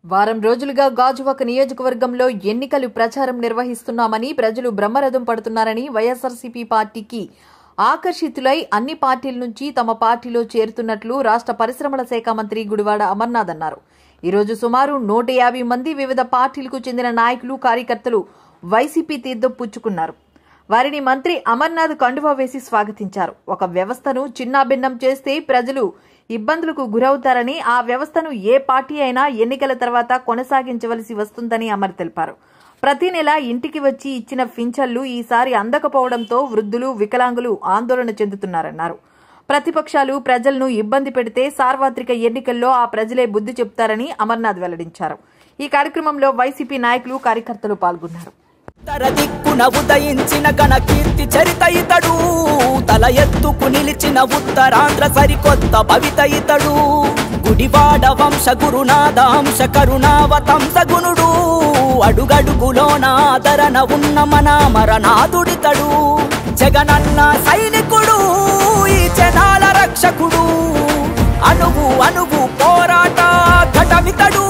వారం రోజులుగా గాజువాక నియోజకవర్గంలో ఎన్నికలు ప్రచారం నిర్వహిస్తున్నామని ప్రజలు బ్రహ్మరథం పడుతున్నారని వైఎస్ఆర్సీపీ పార్టీకి ఆకర్షితులై అన్ని పార్టీల నుంచి తమ పార్టీలో చేరుతున్నట్లు రాష్ట్ర పరిశ్రమల శాఖ మంత్రి గుడివాడ అమర్నాథ్ అన్నారు ఈరోజు సుమారు నూట యాభై మంది వివిధ పార్టీలకు చెందిన నాయకులు కార్యకర్తలు వైసీపీ తీర్థం పుచ్చుకున్నారు వారిని మంత్రి అమర్నాథ్ కండువా వేసి స్వాగతించారు ఒక వ్యవస్థను చిన్నాభిన్నం చేస్తే ప్రజలు ఇబ్బందులకు గురవుతారని ఆ వ్యవస్థను ఏ పార్టీ అయినా ఎన్నికల తర్వాత కొనసాగించవలసి వస్తుందని అమర్ తెలిపారు ప్రతి నెల ఇంటికి వచ్చి ఇచ్చిన పింఛన్లు ఈసారి అందకపోవడంతో వృద్ధులు వికలాంగులు ఆందోళన చెందుతున్నారన్నారు ప్రతిపక్షాలు ప్రజలను ఇబ్బంది పెడితే సార్వత్రిక ఎన్నికల్లో ఆ ప్రజలే బుద్ధి చెప్తారని అమర్నాథ్ వెల్లడించారు ఈ కార్యక్రమంలో వైసీపీ నాయకులు కార్యకర్తలు పాల్గొన్నారు ఉత్తర దిక్కున ఉదయించిన ఘన కీర్తి చరిత ఇతడు తల ఎత్తుకు నిలిచిన ఉత్తరాంధ్ర సరికొత్త భవిత ఇతడు గుడివాడ వంశ గురునాథ అంశ కరుణావతంస గుణుడు అడుగడుగులోన ఆదరణ ఉన్న మన మరణాదుడితడు జగనన్న సైనికుడు ఈ జనాల రక్షకుడు అణువు అణువు పోరాట ఘటమితడు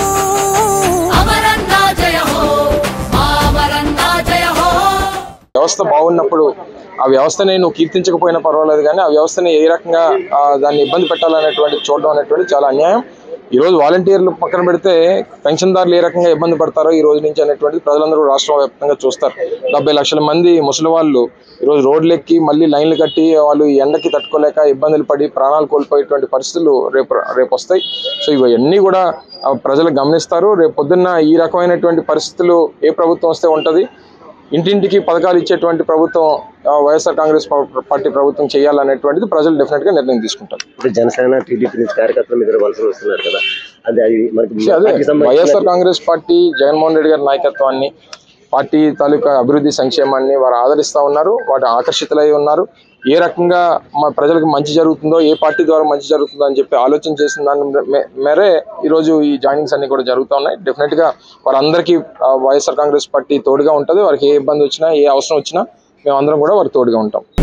అమరన్నా జయ హో మా అమరన్నా జయ హో వ్యవస్థ బాగున్నప్పుడు ఆ వ్యవస్థని నువ్వు కీర్తించకపోయినా పర్వాలేదు కానీ ఆ వ్యవస్థని ఏ రకంగా ఆ, దాన్ని ఇబ్బంది పెట్టాలనేటువంటి చూడడం అనేటువంటి చాలా అన్యాయం ఈ రోజు వాలంటీర్లు పక్కన పెడితే పెన్షన్దారులు ఏ రకంగా ఇబ్బంది పడతారో ఈ రోజు నుంచి అనేటువంటిది ప్రజలందరూ రాష్ట్ర వ్యాప్తంగా చూస్తారు డెబ్బై లక్షల మంది ముసలి వాళ్ళు ఈరోజు రోడ్లెక్కి మళ్ళీ లైన్లు కట్టి వాళ్ళు ఈ ఎండకి తట్టుకోలేక ఇబ్బందులు పడి ప్రాణాలు కోల్పోయేటువంటి పరిస్థితులు రేపు రేపు వస్తాయి సో ఇవన్నీ కూడా ఆ, ప్రజలు గమనిస్తారు రేపు పొద్దున్న ఈ రకమైనటువంటి పరిస్థితులు ఏ ప్రభుత్వం వస్తే ఉంటుంది ఇంటింటికి పథకాలు ఇచ్చేటువంటి ప్రభుత్వం ఆ, వైఎస్ఆర్ కాంగ్రెస్ పా- పార్టీ ప్రభుత్వం చేయాలనేటువంటిది ప్రజలు డెఫినెట్ గా నిర్ణయం తీసుకుంటారు ఇప్పుడు జనసేన టీడీపీ నుంచి కార్యకర్తల మీద వలస వస్తున్నారు కదా అది అది మనకి అదే పార్టీకి సంబంధించిన- YSR Congress party Jaganmohan Reddy గారి నాయకత్వాన్ని పార్టీ తాలూకా అభివృద్ధి సంక్షేమాన్ని వారు ఆదరిస్తా ఉన్నారు వాటి ఆకర్షితులై ఉన్నారు ఏ రకంగా మా ప్రజలకు మంచి జరుగుతుందో ఏ పార్టీ ద్వారా మంచి జరుగుతుందో అని చెప్పి ఆలోచన చేసిన దాని మే- మేరే ఈరోజు ఈ జాయినింగ్స్ అన్ని కూడా జరుగుతూ ఉన్నాయి డెఫినెట్ గా వారందరికీ ఆ, వైఎస్ఆర్ కాంగ్రెస్ పార్టీ తోడుగా ఉంటుంది వారికి ఏ ఇబ్బంది వచ్చినా ఏ అవసరం వచ్చినా మేమందరం కూడా వారికి తోడుగా ఉంటాం